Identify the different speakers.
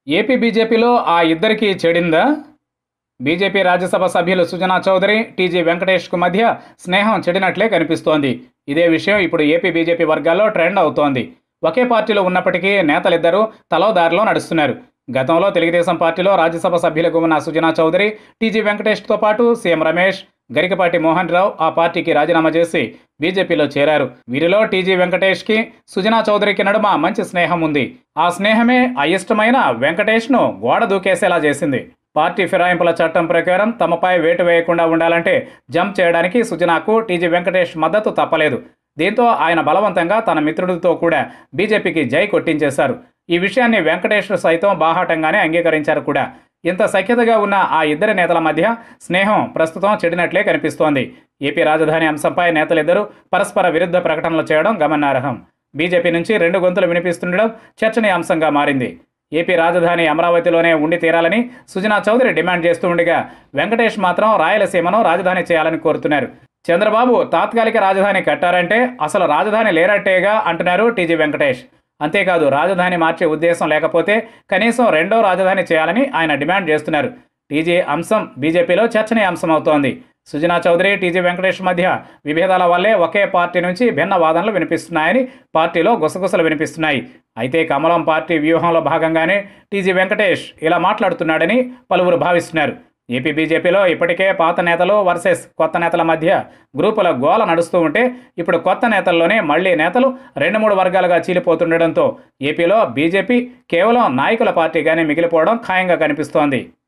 Speaker 1: AP బీజేపీలో ఆ ఇద్దరికి చెడిందా బీజేపీ రాజ్యసభ సభ్యులు సుజనా చౌదరి టీజీ వెంకటేష్కు మధ్య స్నేహం చెడినట్లే కనిపిస్తోంది ఇదే విషయం ఇప్పుడు ఏపీ బీజేపీ వర్గాల్లో ట్రెండ్ అవుతోంది ఒకే పార్టీలో ఉన్నప్పటికీ నేతలిద్దరూ తలో దారిలో నడుస్తున్నారు గతంలో తెలుగుదేశం పార్టీలో రాజ్యసభ సభ్యులకు ఉన్న సుజనా చౌదరి టీజీ వెంకటేష్తో పాటు సీఎం రమేష్ గరికపాటి మోహన్ రావు ఆ పార్టీకి రాజీనామా చేసి బీజేపీలో చేరారు వీరిలో టీజీ వెంకటేష్కి సుజనా చౌదరికి నడుమ మంచి స్నేహం ఉంది ఆ స్నేహమే అయిష్టమైన వెంకటేష్ను గోడ దూకేసేలా చేసింది పార్టీ ఫిరాయింపుల చట్టం ప్రకారం తమపై వేటు వేయకుండా ఉండాలంటే జంప్ చేయడానికి సుజనాకు టీజీ వెంకటేష్ మద్దతు తప్పలేదు దీంతో ఆయన బలవంతంగా తన మిత్రుడితో కూడా బీజేపీకి జై కొట్టించేశారు ఈ విషయాన్ని వెంకటేష్ సైతం బాహాటంగానే అంగీకరించారు కూడా ఇంత సఖ్యతగా ఉన్న ఆ ఇద్దరి నేతల మధ్య స్నేహం ప్రస్తుతం చెడినట్లే కనిపిస్తోంది ఏపీ రాజధాని అంశంపై నేతలిద్దరూ పరస్పర విరుద్ధ ప్రకటనలు చేయడం గమనార్హం బీజేపీ నుంచి రెండు గొంతులు వినిపిస్తుండడం చర్చనీయాంశంగా మారింది ఏపీ రాజధాని అమరావతిలోనే ఉండి తీరాలని సుజనా చౌదరి డిమాండ్ చేస్తూ ఉండగా వెంకటేష్ మాత్రం రాయలసీమను రాజధాని చేయాలని కోరుతున్నారు చంద్రబాబు తాత్కాలిక రాజధాని కట్టారంటే అసలు రాజధాని లేరట్టేగా అంటున్నారు టీజీ వెంకటేష్ అంతేకాదు రాజధాని మార్చే ఉద్దేశం లేకపోతే కనీసం రెండో రాజధాని చేయాలని ఆయన డిమాండ్ చేస్తున్నారు టీజీ అంశం బీజేపీలో చర్చనీయాంశం అవుతోంది సుజనా చౌదరి టీజీ వెంకటేష్ మధ్య విభేదాల వల్లే ఒకే పార్టీ నుంచి భిన్న వాదనలు వినిపిస్తున్నాయని పార్టీలో గుసగుసలు వినిపిస్తున్నాయి అయితే కమలం పార్టీ వ్యూహంలో భాగంగానే టీజీ వెంకటేష్ ఇలా మాట్లాడుతున్నాడని పలువురు భావిస్తున్నారు ఏపీ బీజేపీలో ఇప్పటికే పాత నేతలు వర్సెస్ కొత్త నేతల మధ్య గ్రూపుల గోల నడుస్తూ ఉంటే ఇప్పుడు కొత్త నేతల్లోనే మళ్లీ నేతలు రెండు మూడు వర్గాలుగా చీలిపోతుండడంతో ఏపీలో బీజేపీ కేవలం నాయకుల పార్టీగానే మిగిలిపోవడం ఖాయంగా కనిపిస్తోంది